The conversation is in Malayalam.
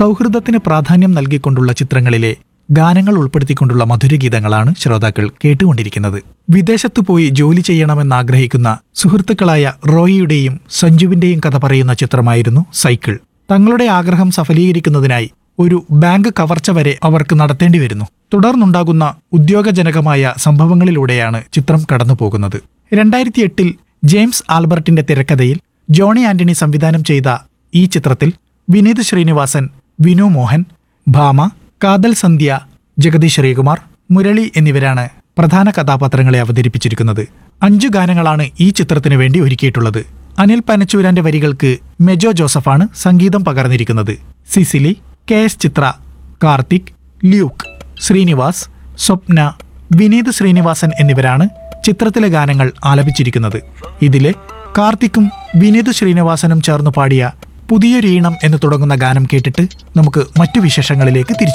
സൗഹൃദത്തിന് പ്രാധാന്യം നൽകിക്കൊണ്ടുള്ള ചിത്രങ്ങളിലെ ഗാനങ്ങൾ ഉൾപ്പെടുത്തിക്കൊണ്ടുള്ള മധുരഗീതങ്ങളാണ് ശ്രോതാക്കൾ കേട്ടുകൊണ്ടിരിക്കുന്നത് വിദേശത്തു പോയി ജോലി ചെയ്യണമെന്നാഗ്രഹിക്കുന്ന സുഹൃത്തുക്കളായ റോയിയുടെയും സഞ്ജുവിന്റെയും കഥ പറയുന്ന ചിത്രമായിരുന്നു സൈക്കിൾ തങ്ങളുടെ ആഗ്രഹം സഫലീകരിക്കുന്നതിനായി ഒരു ബാങ്ക് കവർച്ച വരെ അവർക്ക് നടത്തേണ്ടി വരുന്നു തുടർന്നുണ്ടാകുന്ന ഉദ്യോഗജനകമായ സംഭവങ്ങളിലൂടെയാണ് ചിത്രം കടന്നുപോകുന്നത് രണ്ടായിരത്തി എട്ടിൽ ജെയിംസ് ആൽബർട്ടിന്റെ തിരക്കഥയിൽ ജോണി ആന്റണി സംവിധാനം ചെയ്ത ഈ ചിത്രത്തിൽ വിനീത് ശ്രീനിവാസൻ വിനു മോഹൻ ഭാമ കാതൽ സന്ധ്യ ജഗദീഷ് ശ്രീകുമാർ മുരളി എന്നിവരാണ് പ്രധാന കഥാപാത്രങ്ങളെ അവതരിപ്പിച്ചിരിക്കുന്നത് അഞ്ചു ഗാനങ്ങളാണ് ഈ ചിത്രത്തിനു വേണ്ടി ഒരുക്കിയിട്ടുള്ളത് അനിൽ പനച്ചൂരാന്റെ വരികൾക്ക് മെജോ ജോസഫാണ് സംഗീതം പകർന്നിരിക്കുന്നത് Cicily K S Chithra Karthik Luke Sreenivas Swapna Vineeth Sreenivasan എന്നിവരാണ് ചിത്രത്തിലെ ഗാനങ്ങൾ ആലപിച്ചിരിക്കുന്നത് ഇതിലെ കാർത്തിക്കും വിനീത് ശ്രീനിവാസനും ചേർന്ന് പാടിയ പുതിയൊരീണം എന്ന് തുടങ്ങുന്ന ഗാനം കേട്ടിട്ട് നമുക്ക് മറ്റു വിശേഷങ്ങളിലേക്ക് തിരിച്ചു